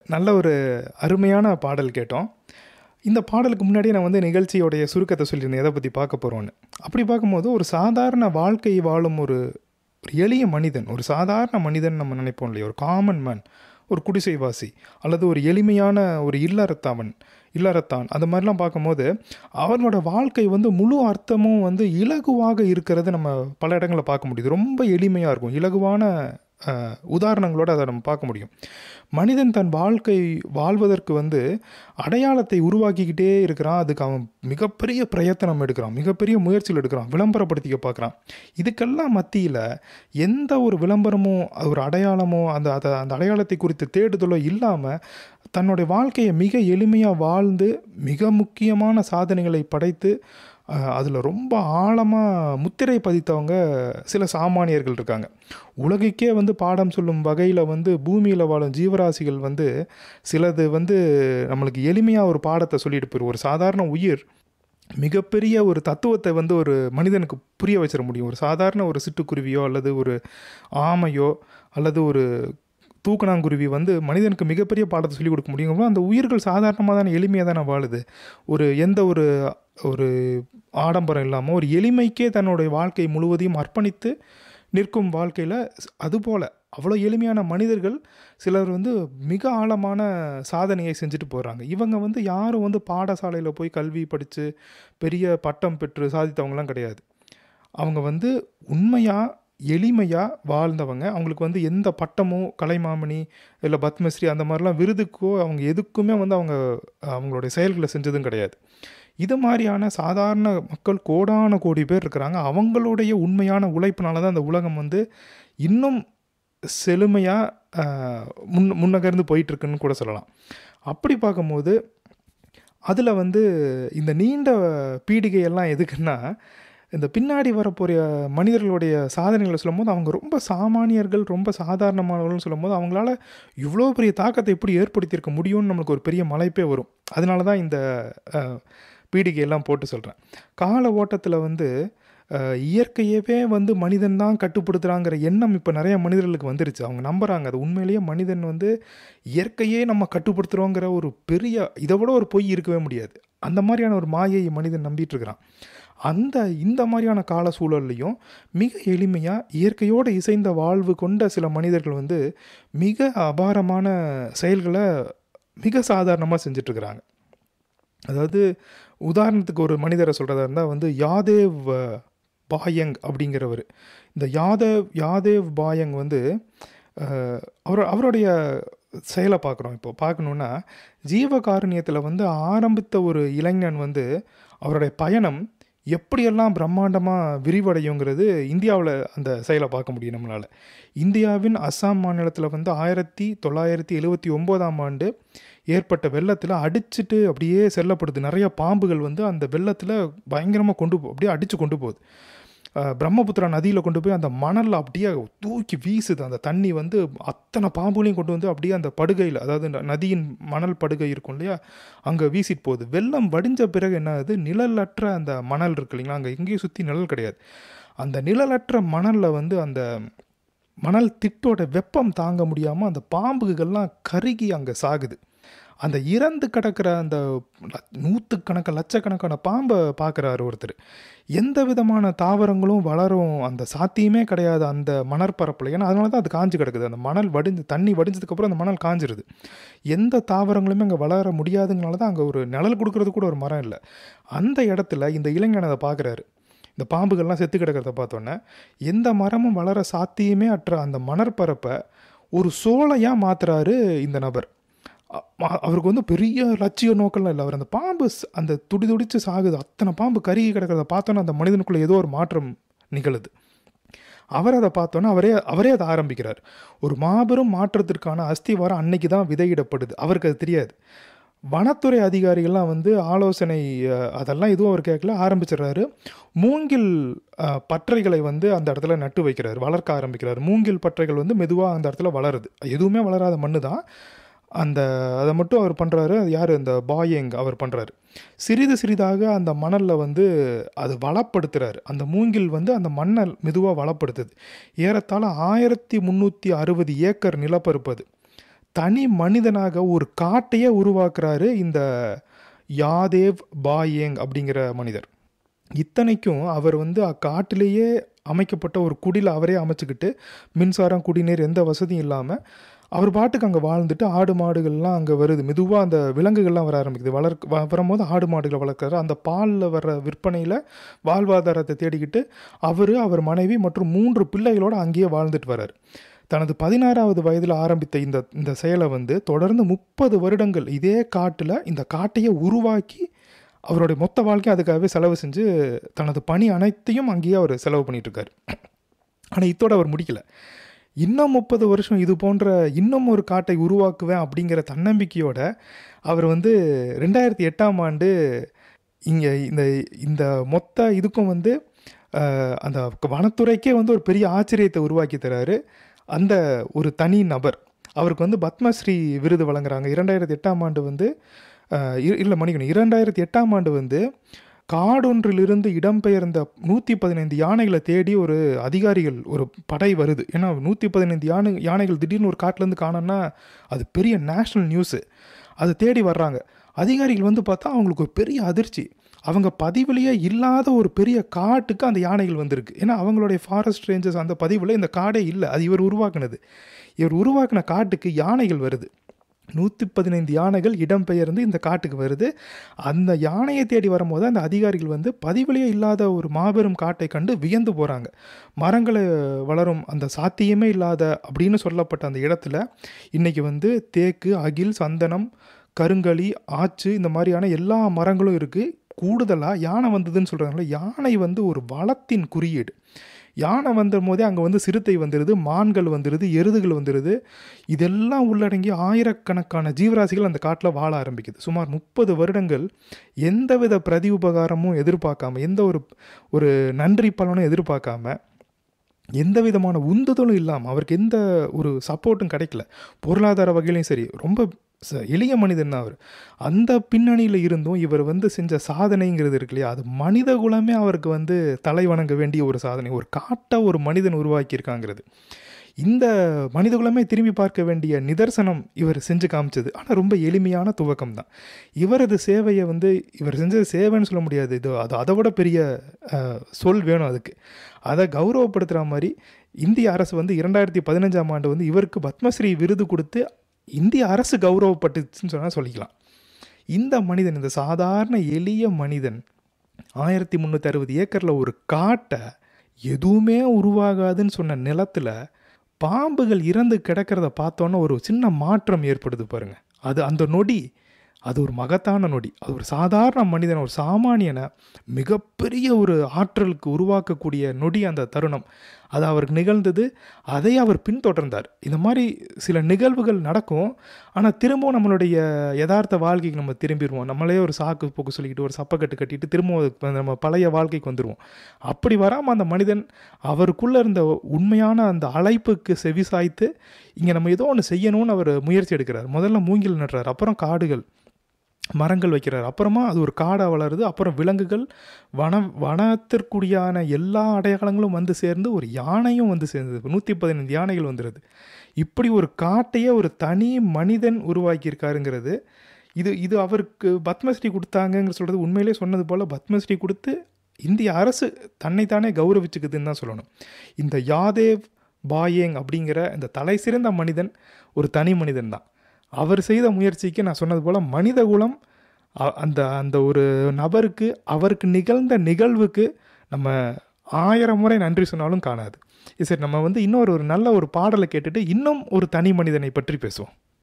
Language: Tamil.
நல்ல ஒரு அருமையான பாடல் கேட்டோம் இந்த பாடலுக்கு முன்னாடியே நான் வந்து நிகழ்ச்சியோடைய சுருக்கத்தை சொல்லியிருந்தேன் எதை பற்றி பார்க்க போகிறோன்னு அப்படி பார்க்கும்போது ஒரு சாதாரண வாழ்க்கை வாழும் ஒரு ஒரு எளிய மனிதன் ஒரு சாதாரண மனிதன் நம்ம நினைப்போம் இல்லையா ஒரு காமன் மேன் ஒரு குடிசைவாசி அல்லது ஒரு எளிமையான ஒரு இல்லறத்தவன் இல்லறத்தான் அந்த மாதிரிலாம் பார்க்கும்போது அவனோட வாழ்க்கை வந்து முழு அர்த்தமும் வந்து இலகுவாக இருக்கிறது நம்ம பல இடங்களில் பார்க்க முடியுது ரொம்ப எளிமையாக இருக்கும் இலகுவான அஹ், உதாரணங்களோட அதை நம்ம பார்க்க முடியும் மனிதன் தன் வாழ்க்கை வாழ்வதற்கு வந்து அடையாளத்தை உருவாக்கிக்கிட்டே இருக்கிறான் அதுக்கு அவன் மிகப்பெரிய பிரயத்தனம் எடுக்கிறான் மிகப்பெரிய முயற்சிகள் எடுக்கிறான் விளம்பரப்படுத்திக்க பார்க்குறான் இதுக்கெல்லாம் மத்தியில் எந்த ஒரு விளம்பரமோ ஒரு அடையாளமோ அந்த அதை அந்த அடையாளத்தை குறித்து தேடுதலோ இல்லாமல் தன்னுடைய வாழ்க்கையை மிக எளிமையாக வாழ்ந்து மிக முக்கியமான சாதனைகளை படைத்து அதில் ரொம்ப ஆழமாக முத்திரை பதித்தவங்க சில சாமானியர்கள் இருக்காங்க உலகுக்கே வந்து பாடம் சொல்லும் வகையில் வந்து பூமியில் வாழும் ஜீவராசிகள் வந்து சிலது வந்து நம்மளுக்கு எளிமையாக ஒரு பாடத்தை சொல்லிட்டு போயிடும் ஒரு சாதாரண உயிர் மிகப்பெரிய ஒரு தத்துவத்தை வந்து ஒரு மனிதனுக்கு புரிய வச்சிட முடியும் ஒரு சாதாரண ஒரு சிட்டுக்குருவியோ அல்லது ஒரு ஆமையோ அல்லது ஒரு தூக்கணாங்குருவி வந்து மனிதனுக்கு மிகப்பெரிய பாடத்தை சொல்லிக் கொடுக்க முடியும் அந்த உயிர்கள் சாதாரணமாக தானே எளிமையாக தானே வாழுது ஒரு எந்த ஒரு ஒரு ஆடம்பரம் இல்லாமல் ஒரு எளிமைக்கே தன்னுடைய வாழ்க்கை முழுவதையும் அர்ப்பணித்து நிற்கும் வாழ்க்கையில் அதுபோல் அவ்வளோ எளிமையான மனிதர்கள் சிலர் வந்து மிக ஆழமான சாதனையை செஞ்சுட்டு போகிறாங்க இவங்க வந்து யாரும் வந்து பாடசாலையில் போய் கல்வி படித்து பெரிய பட்டம் பெற்று சாதித்தவங்களாம் கிடையாது அவங்க வந்து உண்மையாக எளிமையாக வாழ்ந்தவங்க அவங்களுக்கு வந்து எந்த பட்டமோ கலைமாமணி இல்லை பத்மஸ்ரீ அந்த மாதிரிலாம் விருதுக்கோ அவங்க எதுக்குமே வந்து அவங்க அவங்களுடைய செயல்களை செஞ்சதும் கிடையாது இது மாதிரியான சாதாரண மக்கள் கோடான கோடி பேர் இருக்கிறாங்க அவங்களுடைய உண்மையான உழைப்பினால தான் அந்த உலகம் வந்து இன்னும் செழுமையாக முன் முன்னகர்ந்து போயிட்டுருக்குன்னு கூட சொல்லலாம் அப்படி பார்க்கும்போது அதில் வந்து இந்த நீண்ட பீடிகையெல்லாம் எதுக்குன்னா இந்த பின்னாடி வரப்போகிற மனிதர்களுடைய சாதனைகளை சொல்லும்போது அவங்க ரொம்ப சாமானியர்கள் ரொம்ப சாதாரணமானவர்கள்னு சொல்லும்போது அவங்களால இவ்வளோ பெரிய தாக்கத்தை எப்படி ஏற்படுத்தியிருக்க முடியும்னு நம்மளுக்கு ஒரு பெரிய மலைப்பே வரும் அதனால தான் இந்த அஹ், பீடிகையெல்லாம் போட்டு சொல்கிறேன் கால ஓட்டத்தில் வந்து அஹ், இயற்கையவே வந்து மனிதன் தான் கட்டுப்படுத்துகிறாங்கிற எண்ணம் இப்போ நிறைய மனிதர்களுக்கு வந்துருச்சு அவங்க நம்புகிறாங்க அது உண்மையிலேயே மனிதன் வந்து இயற்கையே நம்ம கட்டுப்படுத்துகிறோங்கிற ஒரு பெரிய இதை விட ஒரு பொய் இருக்கவே முடியாது அந்த மாதிரியான ஒரு மாயை மனிதன் நம்பிட்டு இருக்கிறான் அந்த இந்த மாதிரியான கால சூழல்லையும் மிக எளிமையாக இயற்கையோடு இசைந்த வாழ்வு கொண்ட சில மனிதர்கள் வந்து மிக அபாரமான செயல்களை மிக சாதாரணமாக செஞ்சிட்ருக்கிறாங்க அதாவது உதாரணத்துக்கு ஒரு மனிதரை சொல்கிறதா இருந்தால் வந்து யாதேவ் அஹ், பாயங் அப்படிங்கிறவர் இந்த யாதவ் யாதேவ் பாயங் வந்து அஹ், அவர் அவருடைய செயலை பார்க்குறோம் இப்போ பார்க்கணுன்னா ஜீவகாருண்யத்தில் வந்து ஆரம்பித்த ஒரு இளைஞன் வந்து அவருடைய பயணம் எப்படியெல்லாம் பிரம்மாண்டமாக விரிவடையுங்கிறது இந்தியாவில் அந்த செயலை பார்க்க முடியும் நம்மளால் இந்தியாவின் அஸ்ஸாம் மாநிலத்தில் வந்து ஆயிரத்தி தொள்ளாயிரத்தி எழுவத்தி ஒம்போதாம் ஆண்டு ஏற்பட்ட வெள்ளத்தில் அடிச்சிட்டு அப்படியே செல்லப்படுது நிறைய பாம்புகள் வந்து அந்த வெள்ளத்தில் பயங்கரமாக கொண்டு போ அப்படியே அடித்து கொண்டு போகுது அஹ் பிரம்மபுத்திரா நதியில் கொண்டு போய் அந்த மணலில் அப்படியே தூக்கி வீசுது அந்த தண்ணி வந்து அத்தனை பாம்புகளையும் கொண்டு வந்து அப்படியே அந்த படுகையில் அதாவது இந்த நதியின் மணல் படுகை இருக்கும் இல்லையா அங்கே வீசிட்டு போகுது வெள்ளம் வடிஞ்ச பிறகு என்ன ஆகுது நிழலற்ற அந்த மணல் இருக்கு இல்லைங்களா அங்கே எங்கேயும் சுற்றி நிழல் கிடையாது அந்த நிழலற்ற மணலில் வந்து அந்த மணல் திட்டோட வெப்பம் தாங்க முடியாமல் அந்த பாம்புகள்லாம் கருகி அங்கே சாகுது அந்த இறந்து கிடக்கிற அந்த நூற்றுக்கணக்கான லட்சக்கணக்கான பாம்பை பார்க்குறாரு ஒருத்தர் எந்த விதமான தாவரங்களும் வளரும் அந்த சாத்தியமே கிடையாது அந்த மணற்பரப்பில் ஏன்னா அதனால தான் அது காஞ்சு கிடக்குது அந்த மணல் வடிஞ்சு தண்ணி வடிஞ்சதுக்கப்புறம் அந்த மணல் காஞ்சிருது எந்த தாவரங்களுமே அங்கே வளர முடியாதுங்கனால தான் அங்கே ஒரு நிழல் கொடுக்கறது கூட ஒரு மரம் இல்லை அந்த இடத்துல இந்த இளைஞன் அதை பார்க்குறாரு இந்த பாம்புகள்லாம் செத்து கிடக்கிறத பார்த்தோன்னே எந்த மரமும் வளர சாத்தியமே அற்ற அந்த மணற்பரப்பை ஒரு சோலையாக மாத்துறாரு இந்த நபர் அ- ம- அவருக்கு வந்து பெரிய லட்சிய நோக்கம்லாம் இல்லை அவர் அந்த பாம்பு ஸ்- அந்த துடி துடிச்சு சாகுது அத்தனை பாம்பு கருகி கிடக்கிறத பார்த்தோன்னே அந்த மனிதனுக்குள்ள ஏதோ ஒரு மாற்றம் நிகழுது அவர் அதை பார்த்தோன்னே அவரே அவரே அதை ஆரம்பிக்கிறார் ஒரு மாபெரும் மாற்றத்திற்கான அஸ்திவாரம் அன்னைக்கு தான் விதையிடப்படுது அவருக்கு அது தெரியாது வனத்துறை அதிகாரிகள்லாம் வந்து ஆலோசனை அஹ், அதெல்லாம் எதுவும் அவர் கேட்கல ஆரம்பிச்சிடுறாரு மூங்கில் அஹ், பற்றைகளை வந்து அந்த இடத்துல நட்டு வைக்கிறார் வளர்க்க ஆரம்பிக்கிறார் மூங்கில் பற்றைகள் வந்து மெதுவாக அந்த இடத்துல வளருது எதுவுமே வளராத மண்ணு தான் அந்த அதை மட்டும் அவர் பண்ணுறாரு அது யார் அந்த பாயங் அவர் பண்ணுறாரு சிறிது சிறிதாக அந்த மணலில் வந்து அது வளப்படுத்துறாரு அந்த மூங்கில் வந்து அந்த மண்ணை மெதுவாக வளப்படுத்துது ஏறத்தாழ ஆயிரத்தி முந்நூற்றி அறுபது ஏக்கர் நிலப்பரப்பு அது தனி மனிதனாக ஒரு காட்டையே உருவாக்குறாரு இந்த யாதேவ் பாயேங் அப்படிங்கிற மனிதர் இத்தனைக்கும் அவர் வந்து அக்காட்டிலேயே அமைக்கப்பட்ட ஒரு குடியில் அவரே அமைச்சுக்கிட்டு மின்சாரம் குடிநீர் எந்த வசதியும் இல்லாமல் அவர் பாட்டுக்கு அங்கே வாழ்ந்துட்டு ஆடு மாடுகள்லாம் அங்கே வருது மெதுவாக அந்த விலங்குகள்லாம் வர ஆரம்பிக்குது வளர்க்க வ- வரும்போது ஆடு மாடுகளை வளர்க்குறாரு அந்த பாலில் வர்ற விற்பனையில் வாழ்வாதாரத்தை தேடிக்கிட்டு அவர் அவர் மனைவி மற்றும் மூன்று பிள்ளைகளோடு அங்கேயே வாழ்ந்துட்டு வர்றார் தனது பதினாறாவது வயதில் ஆரம்பித்த இந்த இந்த செயலை வந்து தொடர்ந்து முப்பது வருடங்கள் இதே காட்டில் இந்த காட்டையே உருவாக்கி அவருடைய மொத்த வாழ்க்கை அதுக்காகவே செலவு செஞ்சு தனது பணி அனைத்தையும் அங்கேயே அவர் செலவு பண்ணிட்டு இருக்காரு ஆனால் இத்தோட அவர் முடிக்கல இன்னும் முப்பது வருஷம் இது போன்ற இன்னும் ஒரு காட்டை உருவாக்குவேன் அப்படிங்கிற தன்னம்பிக்கையோட அவர் வந்து ரெண்டாயிரத்தி எட்டாம் ஆண்டு இங்கே இந்த இந்த மொத்த இதுக்கும் வந்து அஹ், அந்த வனத்துறைக்கே வந்து ஒரு பெரிய ஆச்சரியத்தை உருவாக்கி தராரு அந்த ஒரு தனி நபர் அவருக்கு வந்து பத்மஸ்ரீ விருது வழங்குறாங்க இரண்டாயிரத்தி எட்டாம் ஆண்டு வந்து அஹ், இ- இல்லை மன்னிக்கணும் இரண்டாயிரத்தி எட்டாம் ஆண்டு வந்து காடொன்றிலிருந்து இடம்பெயர்ந்த நூற்றி பதினைந்து யானைகளை தேடி ஒரு அதிகாரிகள் ஒரு படை வருது ஏன்னா நூற்றி பதினைந்து யானை யானைகள் திடீர்னு ஒரு காட்டிலேருந்து காணோன்னா அது பெரிய நேஷ்னல் நியூஸு அதை தேடி வர்றாங்க அதிகாரிகள் வந்து பார்த்தா அவங்களுக்கு ஒரு பெரிய அதிர்ச்சி அவங்க பதிவுலேயே இல்லாத ஒரு பெரிய காட்டுக்கு அந்த யானைகள் வந்திருக்கு ஏன்னா அவங்களுடைய ஃபாரஸ்ட் ரேஞ்சஸ் அந்த பதிவில் இந்த காடே இல்லை அது இவர் உருவாக்குனது இவர் உருவாக்கின காட்டுக்கு யானைகள் வருது நூற்றி பதினைந்து யானைகள் இடம்பெயர்ந்து இந்த காட்டுக்கு வருது அந்த யானையை தேடி வரும்போது அந்த அதிகாரிகள் வந்து பதிவிலேயே இல்லாத ஒரு மாபெரும் காட்டை கண்டு வியந்து போகிறாங்க மரங்களை வளரும் அந்த சாத்தியமே இல்லாத அப்படின்னு சொல்லப்பட்ட அந்த இடத்துல இன்றைக்கி வந்து தேக்கு அகில் சந்தனம் கருங்களி ஆச்சு இந்த மாதிரியான எல்லா மரங்களும் இருக்குது கூடுதலாக யானை வந்ததுன்னு சொல்கிறாங்களே யானை வந்து ஒரு வளத்தின் குறியீடு யானை வந்த போதே அங்கே வந்து சிறுத்தை வந்துடுது மான்கள் வந்துடுது எருதுகள் வந்துடுது இதெல்லாம் உள்ளடங்கி ஆயிரக்கணக்கான ஜீவராசிகள் அந்த காட்டில் வாழ ஆரம்பிக்குது சுமார் முப்பது வருடங்கள் எந்தவித பிரதி உபகாரமும் எதிர்பார்க்காம எந்த ஒரு ஒரு நன்றி பலனும் எதிர்பார்க்காம எந்த விதமான உந்துதலும் இல்லாமல் அவருக்கு எந்த ஒரு சப்போர்ட்டும் கிடைக்கல பொருளாதார வகையிலையும் சரி ரொம்ப ச- எளிய மனிதன் தான் அவர் அந்த பின்னணியில் இருந்தும் இவர் வந்து செஞ்ச சாதனைங்கிறது இருக்கு இல்லையா அது மனித குலமே அவருக்கு வந்து தலை வணங்க வேண்டிய ஒரு சாதனை ஒரு காட்டை ஒரு மனிதன் உருவாக்கியிருக்காங்கிறது இந்த மனித குலமே திரும்பி பார்க்க வேண்டிய நிதர்சனம் இவர் செஞ்சு காமிச்சது ஆனால் ரொம்ப எளிமையான துவக்கம் தான் இவரது சேவையை வந்து இவர் செஞ்சது சேவைன்னு சொல்ல முடியாது இது அது அதை விட பெரிய அஹ், சொல் வேணும் அதுக்கு அதை கௌரவப்படுத்துகிற மாதிரி இந்திய அரசு வந்து இரண்டாயிரத்தி பதினஞ்சாம் ஆண்டு வந்து இவருக்கு பத்மஸ்ரீ விருது கொடுத்து இந்திய அரசு கௌரவப்பட்டுச்சுன்னு சொன்னால் சொல்லிக்கலாம் இந்த மனிதன் இந்த சாதாரண எளிய மனிதன் ஆயிரத்தி முந்நூற்றி அறுபது ஏக்கரில் ஒரு காட்டை எதுவுமே உருவாகாதுன்னு சொன்ன நிலத்துல பாம்புகள் இறந்து கிடக்கிறத பார்த்தோன்னே ஒரு சின்ன மாற்றம் ஏற்படுது பாருங்க அது அந்த நொடி அது ஒரு மகத்தான நொடி அது ஒரு சாதாரண மனிதன் ஒரு சாமானியனை மிகப்பெரிய ஒரு ஆற்றலுக்கு உருவாக்கக்கூடிய நொடி அந்த தருணம் அது அவருக்கு நிகழ்ந்தது அதை அவர் பின்தொடர்ந்தார் இந்த மாதிரி சில நிகழ்வுகள் நடக்கும் ஆனால் திரும்பவும் நம்மளுடைய யதார்த்த வாழ்க்கைக்கு நம்ம திரும்பிடுவோம் நம்மளே ஒரு சாக்கு போக்கு சொல்லிக்கிட்டு ஒரு சப்பக்கட்டு கட்டிட்டு திரும்பவும் அதுக்கு நம்ம பழைய வாழ்க்கைக்கு வந்துடுவோம் அப்படி வராமல் அந்த மனிதன் அவருக்குள்ளே இருந்த உண்மையான அந்த அழைப்புக்கு செவிசாய்த்து இங்கே நம்ம ஏதோ ஒன்று செய்யணும்னு அவர் முயற்சி எடுக்கிறார் முதல்ல மூங்கில் நடுறார் அப்புறம் காடுகள் மரங்கள் வைக்கிறார் அப்புறமா அது ஒரு காடாக வளருது அப்புறம் விலங்குகள் வன வனத்திற்குடியான எல்லா அடையாளங்களும் வந்து சேர்ந்து ஒரு யானையும் வந்து சேர்ந்தது நூற்றி பதினைந்து யானைகள் வந்துடுது இப்படி ஒரு காட்டையே ஒரு தனி மனிதன் உருவாக்கியிருக்காருங்கிறது இது இது அவருக்கு பத்மஸ்ரீ கொடுத்தாங்கங்கிற சொல்கிறது உண்மையிலே சொன்னது போல் பத்மஸ்ரீ கொடுத்து இந்திய அரசு தன்னைத்தானே கௌரவிச்சுக்குதுன்னு தான் சொல்லணும் இந்த யாதேவ் பாயேங் அப்படிங்கிற இந்த தலை சிறந்த மனிதன் ஒரு தனி மனிதன் தான் அவர் செய்த முயற்சிக்கு நான் சொன்னது போல் மனித குலம் அ- அந்த அந்த ஒரு நபருக்கு அவருக்கு நிகழ்ந்த நிகழ்வுக்கு நம்ம ஆயிரம் முறை நன்றி சொன்னாலும் காணாது சரி நம்ம வந்து இன்னொரு ஒரு நல்ல ஒரு பாடலை கேட்டுட்டு இன்னும் ஒரு தனி மனிதனை பற்றி பேசுவோம்